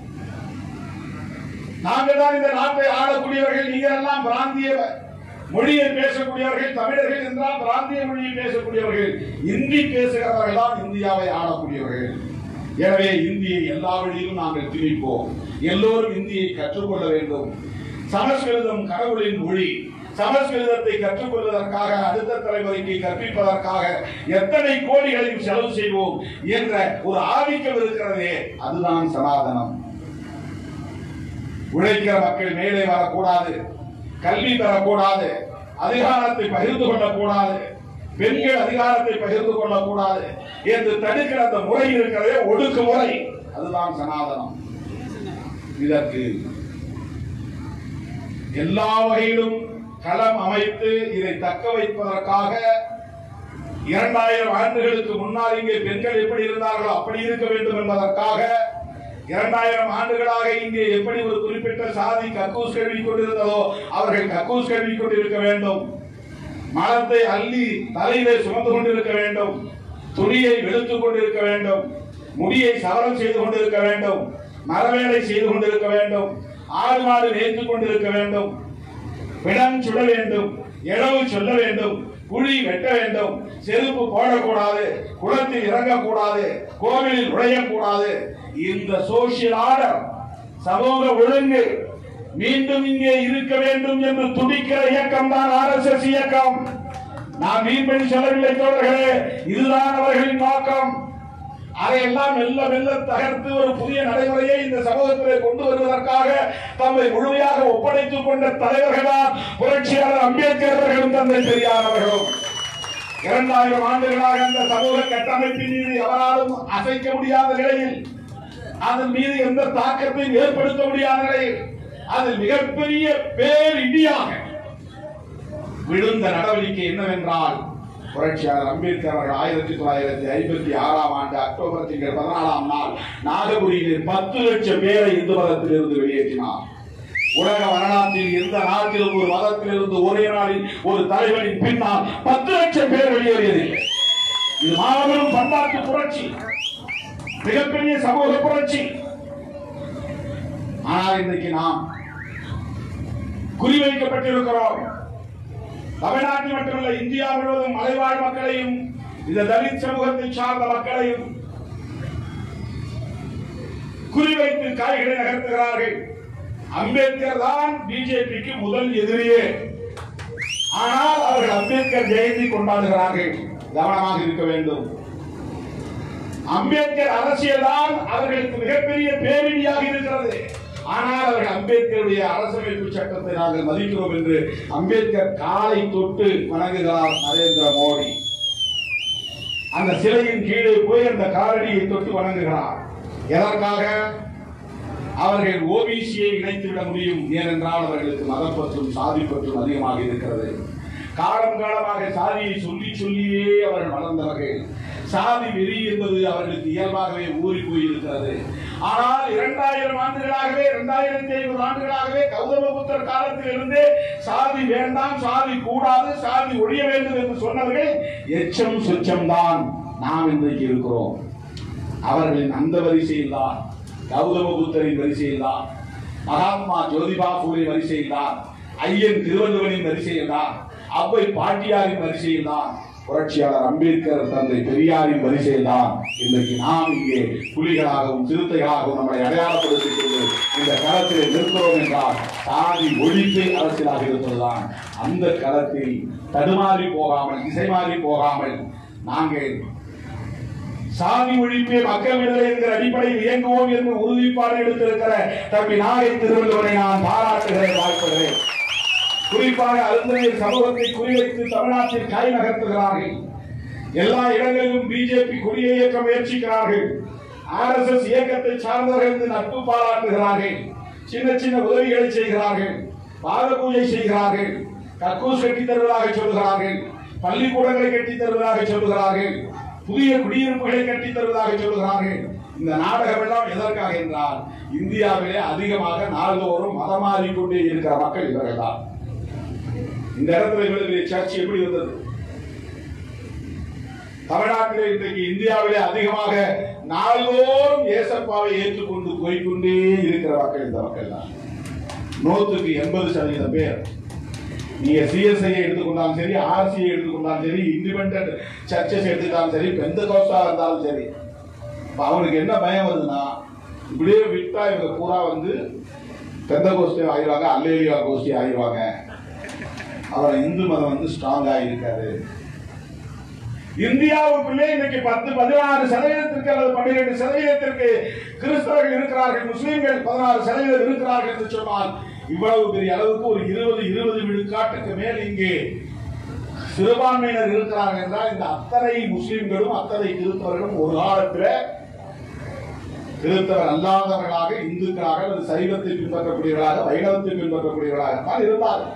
நாங்கள் தான் இந்த நாட்டை ஆளக்கூடியவர்கள் நீங்கள் எல்லாம் பிராந்திய மொழியை பேசக்கூடியவர்கள் தமிழர்கள் என்றால் பிராந்திய மொழியை பேசக்கூடியவர்கள் இந்தி பேசுகிறவர்கள் தான் இந்தியாவை ஆளக்கூடியவர்கள் எனவே இந்தியை எல்லா வழியிலும் நாங்கள் திணிப்போம் எல்லோரும் இந்தியை கற்றுக்கொள்ள வேண்டும் சமஸ்கிருதம் கடவுளின் மொழி சமஸ்கிருதத்தை கற்றுக்கொள்வதற்காக அடுத்த தலைமுறைக்கு கற்பிப்பதற்காக எத்தனை கோடிகளையும் செலவு செய்வோம் என்ற ஒரு ஆதிக்கம் இருக்கிறதே அதுதான் சனாதனம் உழைக்கிற மக்கள் மேலே வரக்கூடாது கல்வி பெறக்கூடாது அதிகாரத்தை பகிர்ந்து கொள்ளக்கூடாது பெண்கள் அதிகாரத்தை பகிர்ந்து கொள்ளக்கூடாது என்று தடுக்கிற அந்த முறை இருக்கிறதே ஒடுக்குமுறை அதுதான் சனாதனம் இதற்கு எல்லா வகையிலும் களம் அமைத்து இதை தக்க வைப்பதற்காக இரண்டாயிரம் ஆண்டுகளுக்கு முன்னால் இங்கே பெண்கள் எப்படி இருந்தார்களோ அப்படி இருக்க வேண்டும் என்பதற்காக இரண்டாயிரம் ஆண்டுகளாக இங்கே எப்படி ஒரு குறிப்பிட்ட சாதி கக்கூஸ் கல்வி கொண்டிருந்ததோ அவர்கள் கக்கூஸ் கல்வி கொண்டிருக்க வேண்டும் மலத்தை அள்ளி தலையிலே சுமந்து கொண்டிருக்க வேண்டும் துணியை வெளுத்துக் கொண்டிருக்க வேண்டும் முடியை சவரம் செய்து கொண்டிருக்க வேண்டும் மரவேலை செய்து கொண்டிருக்க வேண்டும் ஆடு மாடு நேர்த்து கொண்டிருக்க வேண்டும் பிணம் சுட வேண்டும் இழவு சொல்ல வேண்டும் குழி வெட்ட வேண்டும் செருப்பு போடக்கூடாது குளத்தில் இறங்கக்கூடாது கோவிலில் நுழையக்கூடாது இந்த சோசியல் ஆர்டர் சமூக ஒழுங்கு மீண்டும் இங்கே இருக்க வேண்டும் என்று துடிக்கிற இயக்கம் தான் ஆர் எஸ் எஸ் இயக்கம் நான் மீன்படி சொல்லவில்லை தோழர்களே இதுதான் அவர்களின் நோக்கம் அதையெல்லாம் மெல்ல மெல்ல தகர்த்து ஒரு புதிய நடைமுறையை இந்த சமூகத்திலே கொண்டு வருவதற்காக தம்மை முழுமையாக ஒப்படைத்துக் கொண்ட தலைவர்கள் தான் புரட்சியாளர் அம்பேத்கர் அவர்களும் தந்தை பெரியார் அவர்களும் இரண்டாயிரம் ஆண்டுகளாக அந்த சமூக கட்டமைப்பின் மீது எவராலும் அசைக்க முடியாத நிலையில் அதன் மீது எந்த தாக்கத்தையும் ஏற்படுத்த முடியாத நிலையில் அது மிகப்பெரிய பேரிடியாக விழுந்த நடவடிக்கை என்னவென்றால் புரட்சியாளர் அம்பேத்கர் அவர்கள் ஆயிரத்தி தொள்ளாயிரத்தி ஐம்பத்தி ஆறாம் ஆண்டு அக்டோபர் திங்கள் பதினாலாம் நாள் நாகபுரியில் பத்து லட்சம் பேரை இந்து மதத்தில் இருந்து வெளியேற்றினார் உலக வரலாற்றில் எந்த நாட்டிலும் ஒரு மதத்தில் இருந்து ஒரே நாளில் ஒரு தலைவனின் பின்னால் பத்து லட்சம் பேர் வெளியேறியதில்லை இது மாபெரும் பண்பாட்டு புரட்சி மிகப்பெரிய சமூக புரட்சி ஆனால் இன்றைக்கு நாம் குறிவைக்கப்பட்டிருக்கிறோம் தமிழ்நாட்டில் மட்டுமல்ல இந்தியா முழுவதும் மலைவாழ் மக்களையும் இந்த தலித் சமூகத்தை சார்ந்த மக்களையும் குறிவைத்து காய்களை நகர்த்துகிறார்கள் அம்பேத்கர் தான் பிஜேபிக்கு முதல் எதிரியே ஆனால் அவர்கள் அம்பேத்கர் ஜெயந்தி கொண்டாடுகிறார்கள் கவனமாக இருக்க வேண்டும் அம்பேத்கர் அரசியல் தான் அவர்களுக்கு மிகப்பெரிய பேரிடியாக இருக்கிறது ஆனால் அவர்கள் அம்பேத்கருடைய அரசமைப்பு சட்டத்தை நாங்கள் மதிக்கிறோம் என்று அம்பேத்கர் காலை தொட்டு வணங்குகிறார் நரேந்திர மோடி அந்த சிலையின் கீழே போய் அந்த காலடியை தொட்டு வணங்குகிறார் எதற்காக அவர்கள் ஓபிசியை இணைத்து விட முடியும் ஏனென்றால் அவர்களுக்கு மதப்பற்றும் சாதி பற்றும் அதிகமாக இருக்கிறது காலம் காலமாக சாதியை சொல்லி சொல்லியே அவர்கள் வளர்ந்தவர்கள் சாதி வெறி என்பது அவர்களுக்கு இயல்பாகவே ஊறி போயிருக்கிறது ஆனால் இரண்டாயிரம் ஆண்டுகளாகவே இரண்டாயிரத்தி ஐநூறு ஆண்டுகளாகவே கௌதம புத்தர் காலத்தில் இருந்தே சாதி வேண்டாம் சாதி கூடாது சாதி ஒழிய வேண்டும் என்று சொன்னவர்கள் எச்சம் சொச்சம் தான் நாம் இன்றைக்கு இருக்கிறோம் அவர்களின் அந்த வரிசையில் தான் கௌதம புத்தரின் வரிசையில் தான் மகாத்மா ஜோதிபா பூலே வரிசையில் தான் ஐயன் திருவள்ளுவனின் வரிசையில் தான் அவ்வை பாட்டியாரின் வரிசையில் தான் புரட்சியாளர் அம்பேத்கர் தந்தை பெரியாரின் வரிசையில் தான் இன்றைக்கு நாம் இங்கே புலிகளாகவும் சிறுத்தைகளாகவும் நம்மளை அடையாளப்படுத்திக் கொண்டு இந்த களத்திலே நிற்கிறோம் என்றால் சாதி ஒழிப்பை அரசியலாக இருப்பதுதான் அந்த களத்தில் தடுமாறி போகாமல் திசை மாறி போகாமல் நாங்கள் சாதி ஒழிப்பே மக்கள் விடுதலை என்கிற அடிப்படையில் இயங்குவோம் என்று உறுதிப்பாடு எடுத்திருக்கிற தம்பி நாகை திருவள்ளுவரை நான் பாராட்டுகிறேன் வாழ்த்துகிறேன் குறிப்பாக அருந்தநீர் சமூகத்தை குறிவைத்து தமிழ்நாட்டில் கை நகர்த்துகிறார்கள் எல்லா இடங்களிலும் பிஜேபி கொடியை இயக்க முயற்சிக்கிறார்கள் ஆர்எஸ்எஸ் இயக்கத்தை சார்ந்தவர்கள் என்று நட்பு பாராட்டுகிறார்கள் சின்ன சின்ன உதவிகளை செய்கிறார்கள் பாத பூஜை செய்கிறார்கள் கக்கூஸ் கட்டி தருவதாக சொல்கிறார்கள் பள்ளிக்கூடங்களை கட்டி தருவதாக சொல்கிறார்கள் புதிய குடியிருப்புகளை கட்டி தருவதாக சொல்கிறார்கள் இந்த நாடகம் எல்லாம் எதற்காக என்றால் இந்தியாவிலே அதிகமாக நாள்தோறும் மதம் மாறிக்கொண்டே இருக்கிற மக்கள் இவர்கள் தான் இந்த இடத்துல இவ்வளவு பெரிய சர்ச்சை எப்படி வந்தது தமிழ்நாட்டிலே இன்றைக்கு இந்தியாவிலே அதிகமாக நாள்தோறும் ஏசப்பாவை ஏற்றுக்கொண்டு போய்க்கொண்டே இருக்கிற மக்கள் இந்த மக்கள் தான் நூற்றுக்கு எண்பது சதவீதம் பேர் நீங்க சிஎஸ்ஐ எடுத்துக்கொண்டாலும் சரி ஆர்சிஐ எடுத்துக்கொண்டாலும் சரி இண்டிபெண்டன்ட் சர்ச்சஸ் எடுத்துக்கிட்டாலும் சரி பெந்த கோஸ்டா இருந்தாலும் சரி இப்ப அவனுக்கு என்ன பயம் வருதுன்னா இப்படியே விட்டா இவங்க பூரா வந்து பெந்த கோஷ்டி ஆயிடுவாங்க அல்லேலியா கோஷ்டி ஆயிடுவாங்க அவர் இந்து மதம் வந்து ஸ்ட்ராங்கா இருக்காது இந்தியாவுக்குள்ளே இன்னைக்கு பத்து பதினாறு சதவீதத்திற்கு அல்லது பன்னிரண்டு சதவீதத்திற்கு கிறிஸ்தவர்கள் இருக்கிறார்கள் முஸ்லிம்கள் பதினாறு சதவீதம் இருக்கிறார்கள் என்று சொன்னால் இவ்வளவு பெரிய அளவுக்கு ஒரு இருபது இருபது விழுக்காட்டுக்கு மேல் இங்கே சிறுபான்மையினர் இருக்கிறார்கள் என்றால் இந்த அத்தனை முஸ்லிம்களும் அத்தனை கிறிஸ்தவர்களும் ஒரு காலத்தில் கிறிஸ்தவர் அல்லாதவர்களாக இந்துக்களாக அல்லது சைவத்தை பின்பற்றக்கூடியவர்களாக வைணவத்தை பின்பற்றக்கூடியவர்களாக தான் இருந்தார்கள்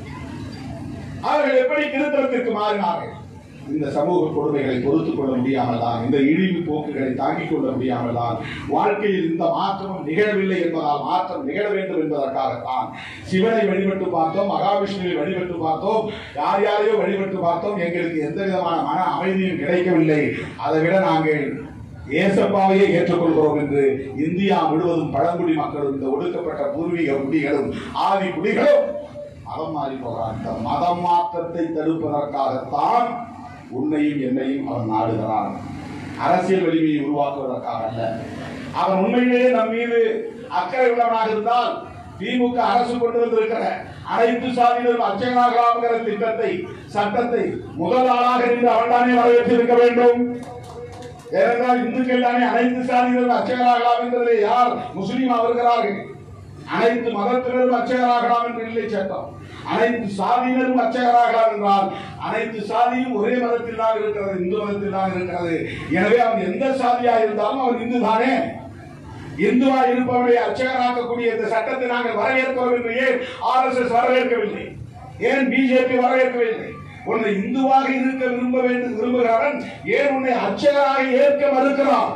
அவர்கள் எப்படி கிறிஸ்தவத்திற்கு மாறினார்கள் இந்த சமூக கொடுமைகளை பொறுத்துக் கொள்ள முடியாமல் தான் இந்த இழிவு போக்குகளை தாங்கிக் கொள்ள முடியாமல் தான் வாழ்க்கையில் இந்த மாற்றமும் நிகழவில்லை என்பதால் மாற்றம் நிகழ வேண்டும் என்பதற்காகத்தான் சிவனை வழிபட்டு பார்த்தோம் மகாவிஷ்ணுவை வழிபட்டு பார்த்தோம் யார் யாரையோ வழிபட்டு பார்த்தோம் எங்களுக்கு எந்த விதமான மன அமைதியும் கிடைக்கவில்லை அதை விட நாங்கள் ஏசப்பாவையே ஏற்றுக்கொள்கிறோம் என்று இந்தியா முழுவதும் பழங்குடி மக்களும் இந்த ஒடுக்கப்பட்ட பூர்வீக குடிகளும் ஆதி குடிகளும் மதம் மாறி போகிறான் இந்த மதம் மாற்றத்தை தடுப்பதற்காகத்தான் உன்னையும் என்னையும் அவன் நாடுகிறான் அரசியல் வலிமையை உருவாக்குவதற்காக அல்ல அவன் உண்மையிலேயே நம் மீது அக்கறை உள்ளவனாக இருந்தால் திமுக அரசு கொண்டு வந்திருக்கிற அனைத்து சாதியினரும் அர்ச்சகனாகலாம்ங்கிற திட்டத்தை சட்டத்தை முதல் ஆளாக இருந்து அவன்தானே வரவேற்றிருக்க வேண்டும் ஏனென்றால் இந்துக்கள் தானே அனைத்து சாதியினரும் அர்ச்சகராகலாம் என்பதிலே யார் முஸ்லீம் வருகிறார்கள் அனைத்து மதத்தினரும் அர்ச்சகராகலாம் என்று இல்லை சட்டம் அனைத்து சாதியினரும் அர்ச்சகராகலாம் என்றால் அனைத்து சாதியும் ஒரே மதத்தில் தான் இருக்கிறது இந்து மதத்தில் தான் இருக்கிறது எனவே அவன் எந்த சாதியா இருந்தாலும் அவன் இந்து தானே இந்துவா இருப்பவனை அர்ச்சகராக்கக்கூடிய இந்த சட்டத்தை நாங்கள் வரவேற்கிறோம் என்று ஏன் ஆர்எஸ்எஸ் வரவேற்கவில்லை ஏன் பிஜேபி வரவேற்கவில்லை உன்னை இந்துவாக இருக்க விரும்ப வேண்டும் விரும்புகிறவன் ஏன் உன்னை அர்ச்சகராக ஏற்க மறுக்கிறான்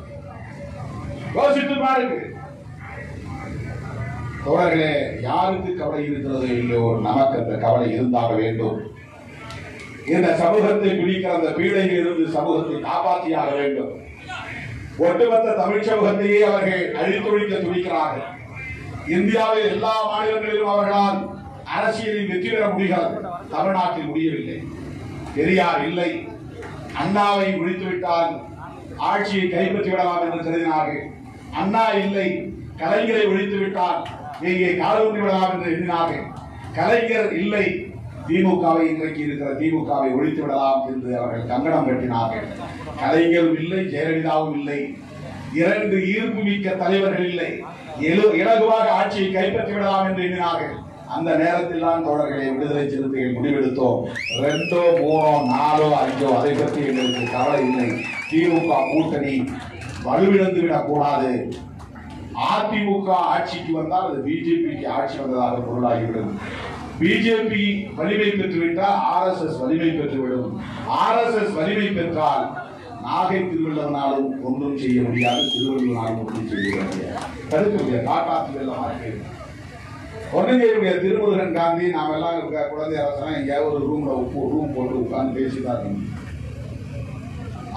யோசித்து பாருங்கள் தோழர்களே யாருக்கு கவலை இருக்கிறதோ இல்லையோ நமக்கு அந்த கவலை இருந்தாக வேண்டும் இந்த சமூகத்தை பிடிக்கிற அந்த பீடையில் இருந்து சமூகத்தை காப்பாற்றியாக வேண்டும் ஒட்டுமொத்த தமிழ் சமூகத்தையே அவர்கள் அழித்தொழிக்க துடிக்கிறார்கள் இந்தியாவில் எல்லா மாநிலங்களிலும் அவர்களால் அரசியலில் வெற்றி பெற முடிகிறது தமிழ்நாட்டில் முடியவில்லை பெரியார் இல்லை அண்ணாவை முடித்துவிட்டால் ஆட்சியை கைப்பற்றி விடலாம் என்று கருதினார்கள் அண்ணா இல்லை கலைஞரை ஒழித்து விட்டால் இங்கே காலூன்றி விடலாம் என்று எண்ணினார்கள் கலைஞர் இல்லை திமுகவை இன்றைக்கு இருக்கிற திமுகவை ஒழித்து விடலாம் என்று அவர்கள் கங்கணம் கட்டினார்கள் கலைஞரும் இல்லை ஜெயலலிதாவும் இல்லை இரண்டு ஈர்ப்பு மிக்க தலைவர்கள் இல்லை எழு- இலகுவாக ஆட்சியை கைப்பற்றி விடலாம் என்று எண்ணினார்கள் அந்த நேரத்தில் தான் தோழர்களை விடுதலை சிறுத்தைகள் முடிவெடுத்தோம் ரெண்டோ மூணோ நாலோ அஞ்சோ அதை பற்றி எங்களுக்கு கவலை இல்லை திமுக கூட்டணி வலுவிழந்து விடக்கூடாது அதிமுக ஆட்சிக்கு வந்தால் அது பிஜேபிக்கு ஆட்சி வந்ததாக பொருளாகிவிடும் பிஜேபி வலிமை பெற்றுவிட்டால் ஆர்எஸ்எஸ் வலிமை பெற்றுவிடும் ஆர்எஸ்எஸ் வலிமை பெற்றால் நாகை திருவள்ளுவனாலும் ஒன்றும் செய்ய முடியாது திருவள்ளுவனாலும் ஒன்றும் செய்ய முடியாது தடுக்க முடியாது காட்டாற்று வெள்ளம் ஆகிறது ஒன்றும் செய்ய முடியாது திருமுருகன் காந்தி நாம எல்லாம் இருக்க குழந்தை அரசெல்லாம் எங்கேயாவது ஒரு ரூம்ல ரூம் போட்டு உட்கார்ந்து பேசிதான் இருக்கணும்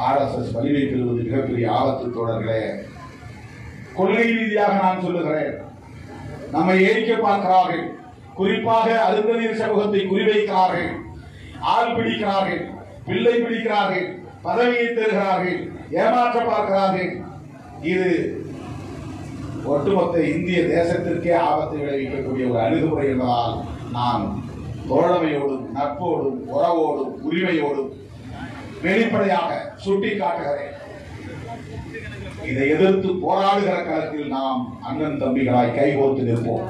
ஆர்எஸ்எஸ் வலிமை பெறுவது மிகப்பெரிய ஆபத்து தோழர்களே கொள்கை ரீதியாக நான் சொல்லுகிறேன் நம்மை ஏறிக்க பார்க்கிறார்கள் குறிப்பாக அருந்தநீர் சமூகத்தை குறிவைக்கிறார்கள் ஆள் பிடிக்கிறார்கள் பிள்ளை பிடிக்கிறார்கள் பதவியை தருகிறார்கள் ஏமாற்ற பார்க்கிறார்கள் இது ஒட்டுமொத்த இந்திய தேசத்திற்கே ஆபத்தை விளைவிக்கக்கூடிய ஒரு அணுகுமுறை என்பதால் நான் தோழமையோடும் நட்போடும் உறவோடும் உரிமையோடும் வெளிப்படையாக சுட்டி காட்டுகிறேன் இதை எதிர்த்து போராடுகிற களத்தில் நாம் அண்ணன் தம்பிகளாய் கைகோர்த்து நிற்போம்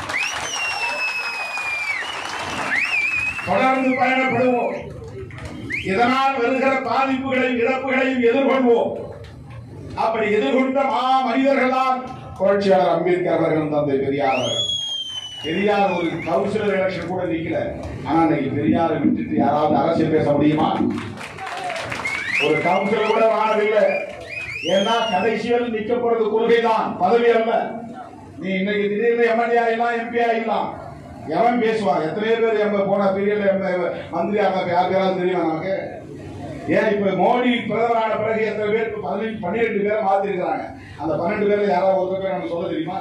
தொடர்ந்து பயணப்படுவோம் இதனால் வருகிற பாதிப்புகளையும் இழப்புகளையும் எதிர்கொள்வோம் அப்படி எதிர்கொண்ட மா மனிதர்கள் தான் புரட்சியாளர் அம்பேத்கர் அவர்களும் தந்தை பெரியார் அவர்கள் பெரியார் ஒரு கவுன்சிலர் எலெக்ஷன் கூட நிக்கல ஆனா இன்னைக்கு பெரியாரை விட்டுட்டு யாராவது அரசியல் பேச முடியுமா ஒரு கவுன்சிலர் கூட வாழவில்லை ஏன்னா கடைசியில் நிக்க போறது கொள்கை தான் பதவி அல்ல நீ இன்னைக்கு திடீர்னு எம்எல்ஏ ஆயிடலாம் எம்பி ஆயிடலாம் எவன் பேசுவான் எத்தனை பேர் எம்ப போன பீரியட்ல எம்ப மந்திரி ஆக யார் பேராவது தெரியுமா நமக்கு ஏன் இப்ப மோடி பிரதமரான பிறகு எத்தனை பேர் பதினெட்டு பன்னிரெண்டு பேரை மாத்தி இருக்கிறாங்க அந்த பன்னெண்டு பேர்ல யாராவது ஒருத்தர் பேர் நமக்கு சொல்ல தெரியுமா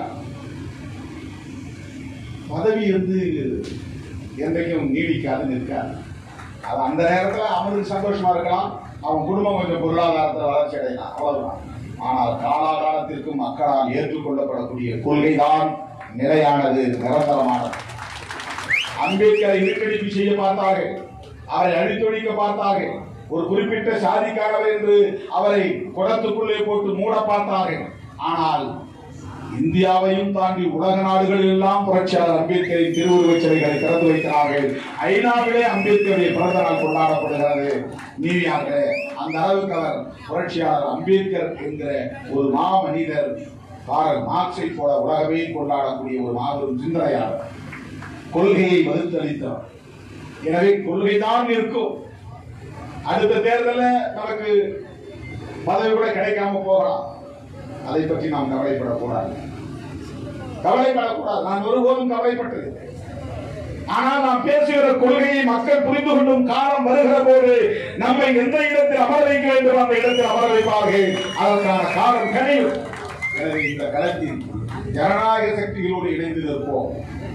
பதவி இருந்து என்றைக்கும் நீடிக்காது நிற்காது அது அந்த நேரத்தில் அவனுக்கு சந்தோஷமா இருக்கலாம் அவன் குடும்பம் கொஞ்சம் பொருளாதாரத்தில் வளர்ச்சி அடையலாம் அவ்வளவுதான் ஆனால் காலாகாலத்திற்கு மக்களால் ஏற்றுக்கொள்ளப்படக்கூடிய கொள்கைதான் நிலையானது நிரந்தரமானது அம்பேத்கரை இழுக்கடிப்பு செய்ய பார்த்தார்கள் அவரை அழித்தொழிக்க பார்த்தார்கள் ஒரு குறிப்பிட்ட சாதிக்காரர் என்று அவரை குடத்துக்குள்ளே போட்டு மூட பார்த்தார்கள் ஆனால் இந்தியாவையும் தாண்டி உலக நாடுகளில் எல்லாம் புரட்சியாளர் அம்பேத்கரின் திருவுருவச் சிலைகளை திறந்து வைக்கிறார்கள் ஐநாவிலே அம்பேத்கருடைய பிறந்த நாள் கொண்டாடப்படுகிறது நியூயார்க்கிலே அந்த அளவுக்கு அவர் புரட்சியாளர் அம்பேத்கர் என்கிற ஒரு மா மனிதர் காரல் மார்க்ஸை போல உலகமே கொண்டாடக்கூடிய ஒரு மாபெரும் சிந்தனையாளர் கொள்கையை மறுத்தளித்தவர் எனவே கொள்கைதான் இருக்கும் அடுத்த தேர்தலில் நமக்கு பதவி கூட கிடைக்காம போகலாம் அதை பற்றி நாம் கவலைப்படக்கூடாது கவலைப்படக்கூடாது நான் ஒருபோதும் கவலைப்பட்டது ஆனால் நாம் பேசுகிற கொள்கையை மக்கள் புரிந்து கொள்ளும் காலம் வருகிற போது நம்மை எந்த இடத்தில் அமர வைக்க வேண்டும் அந்த இடத்தில் அமர வைப்பார்கள் அதற்கான காலம் கனியும் எனவே இந்த களத்தில் ஜனநாயக சக்திகளோடு இணைந்து நிற்போம்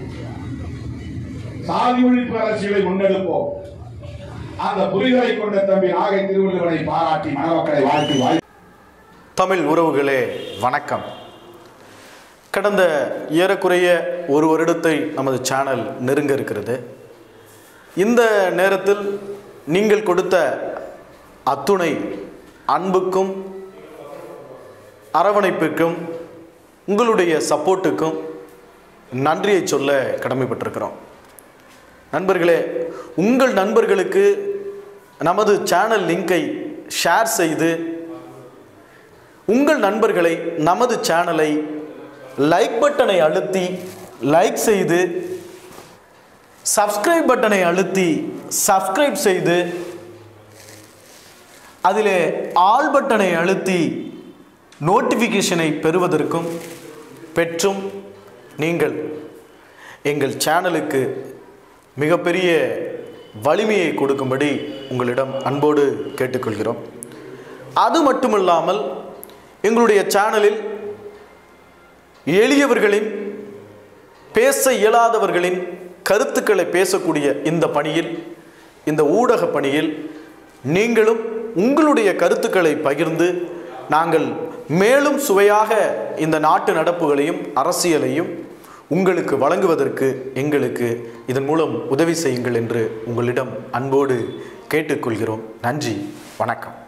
சாதி ஒழிப்பு அரசியலை முன்னெடுப்போம் அந்த புரிதலை கொண்ட தம்பி நாகை திருவள்ளுவனை பாராட்டி மணமக்களை வாழ்த்தி வாழ்த்தி தமிழ் உறவுகளே வணக்கம் கடந்த ஏறக்குறைய ஒரு வருடத்தை நமது சேனல் நெருங்க இருக்கிறது இந்த நேரத்தில் நீங்கள் கொடுத்த அத்துணை அன்புக்கும் அரவணைப்புக்கும் உங்களுடைய சப்போர்ட்டுக்கும் நன்றியை சொல்ல கடமைப்பட்டிருக்கிறோம் நண்பர்களே உங்கள் நண்பர்களுக்கு நமது சேனல் லிங்கை ஷேர் செய்து உங்கள் நண்பர்களை நமது சேனலை லைக் பட்டனை அழுத்தி லைக் செய்து சப்ஸ்கிரைப் பட்டனை அழுத்தி சப்ஸ்கிரைப் செய்து அதிலே ஆல் பட்டனை அழுத்தி நோட்டிஃபிகேஷனை பெறுவதற்கும் பெற்றும் நீங்கள் எங்கள் சேனலுக்கு மிகப்பெரிய வலிமையை கொடுக்கும்படி உங்களிடம் அன்போடு கேட்டுக்கொள்கிறோம் அது மட்டுமல்லாமல் எங்களுடைய சேனலில் எளியவர்களின் பேச இயலாதவர்களின் கருத்துக்களை பேசக்கூடிய இந்த பணியில் இந்த ஊடக பணியில் நீங்களும் உங்களுடைய கருத்துக்களை பகிர்ந்து நாங்கள் மேலும் சுவையாக இந்த நாட்டு நடப்புகளையும் அரசியலையும் உங்களுக்கு வழங்குவதற்கு எங்களுக்கு இதன் மூலம் உதவி செய்யுங்கள் என்று உங்களிடம் அன்போடு கேட்டுக்கொள்கிறோம் நன்றி வணக்கம்